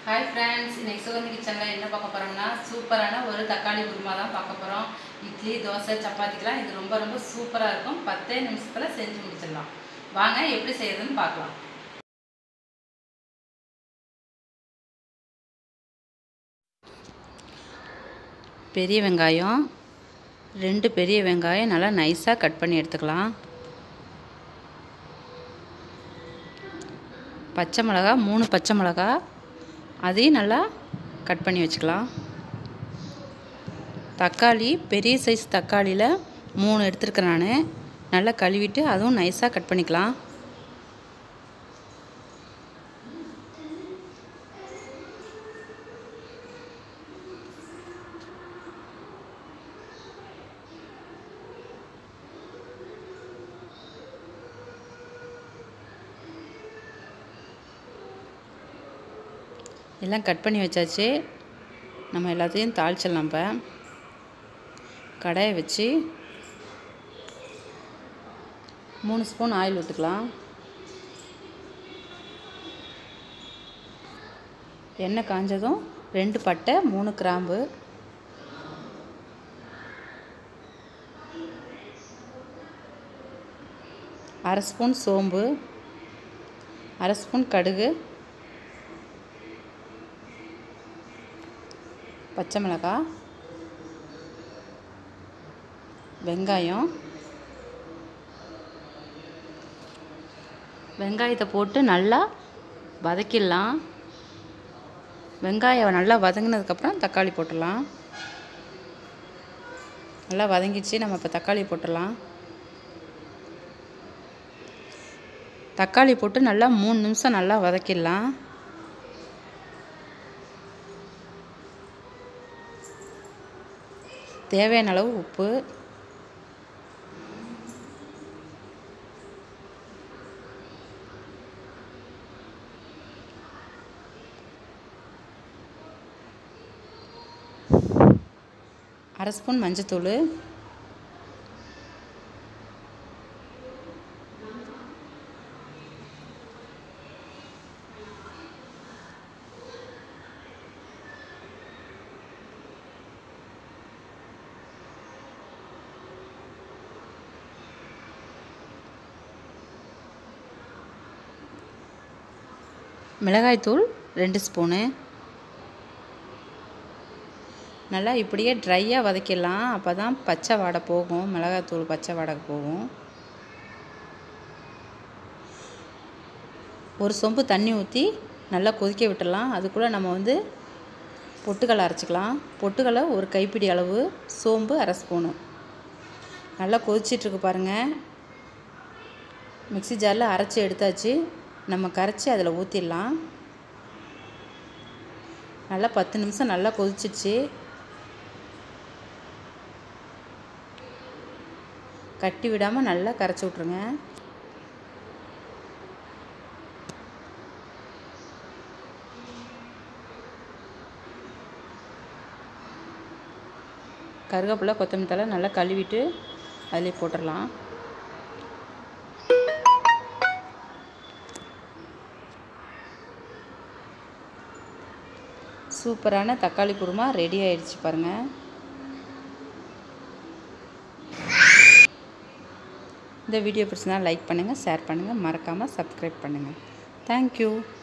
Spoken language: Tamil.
ஹாய் ஃப்ரெண்ட்ஸ் இன்னைக்கு சுகந்தி கிச்சனில் என்ன பார்க்க போகிறோம்னா சூப்பரான ஒரு தக்காளி குருமா தான் பார்க்க போகிறோம் இட்லி தோசை சப்பாத்திக்கெலாம் இது ரொம்ப ரொம்ப சூப்பராக இருக்கும் பத்தே நிமிஷத்தில் செஞ்சு முடிச்சிடலாம் வாங்க எப்படி செய்யறதுன்னு பார்க்கலாம் பெரிய வெங்காயம் ரெண்டு பெரிய வெங்காயம் நல்லா நைஸாக கட் பண்ணி எடுத்துக்கலாம் பச்சை மிளகா மூணு பச்சை மிளகா அதையும் நல்லா கட் பண்ணி வச்சுக்கலாம் தக்காளி பெரிய சைஸ் தக்காளியில் மூணு எடுத்துருக்கேன் நான் நல்லா கழுவிட்டு அதுவும் நைஸாக கட் பண்ணிக்கலாம் எல்லாம் கட் பண்ணி வச்சாச்சு நம்ம எல்லாத்தையும் தாளிச்சிடலாம் இப்போ கடாயை வச்சு மூணு ஸ்பூன் ஆயில் ஊற்றுக்கலாம் எண்ணெய் காஞ்சதும் ரெண்டு பட்டை மூணு கிராம்பு அரை ஸ்பூன் சோம்பு அரை ஸ்பூன் கடுகு பச்சை மிளகாய் வெங்காயம் வெங்காயத்தை போட்டு நல்லா வதக்கிடலாம் வெங்காயம் நல்லா வதங்கினதுக்கப்புறம் தக்காளி போட்டுடலாம் நல்லா வதங்கிச்சு நம்ம இப்போ தக்காளி போட்டுடலாம் தக்காளி போட்டு நல்லா மூணு நிமிஷம் நல்லா வதக்கிடலாம் தேவையான அளவு உப்பு அரை ஸ்பூன் மஞ்சத்தூள் மிளகாய்த்தூள் ரெண்டு ஸ்பூனு நல்லா இப்படியே ட்ரையாக வதக்கிடலாம் அப்போ தான் பச்சை வாடை போகும் மிளகாய்த்தூள் பச்சை வாடை போகும் ஒரு சொம்பு தண்ணி ஊற்றி நல்லா கொதிக்க விட்டுடலாம் அதுக்குள்ளே நம்ம வந்து பொட்டுக்கடலை அரைச்சிக்கலாம் பொட்டுக்கடலை ஒரு கைப்பிடி அளவு சோம்பு அரை ஸ்பூனு நல்லா கொதிச்சிட்ருக்கு பாருங்கள் மிக்சி ஜாரில் அரைச்சி எடுத்தாச்சு நம்ம கரைச்சி அதில் ஊற்றிடலாம் நல்லா பத்து நிமிஷம் நல்லா கொதிச்சிச்சு கட்டி விடாமல் நல்லா கரைச்சி விட்ருங்க கருவேப்பிலை கொத்தமல்லி தலை நல்லா கழுவிட்டு அதிலே போட்டுடலாம் சூப்பரான தக்காளி குருமா ரெடி ஆயிடுச்சு பாருங்கள் இந்த வீடியோ பிடிச்சிருந்தா லைக் பண்ணுங்கள் ஷேர் பண்ணுங்கள் மறக்காமல் சப்ஸ்கிரைப் பண்ணுங்கள் தேங்க்யூ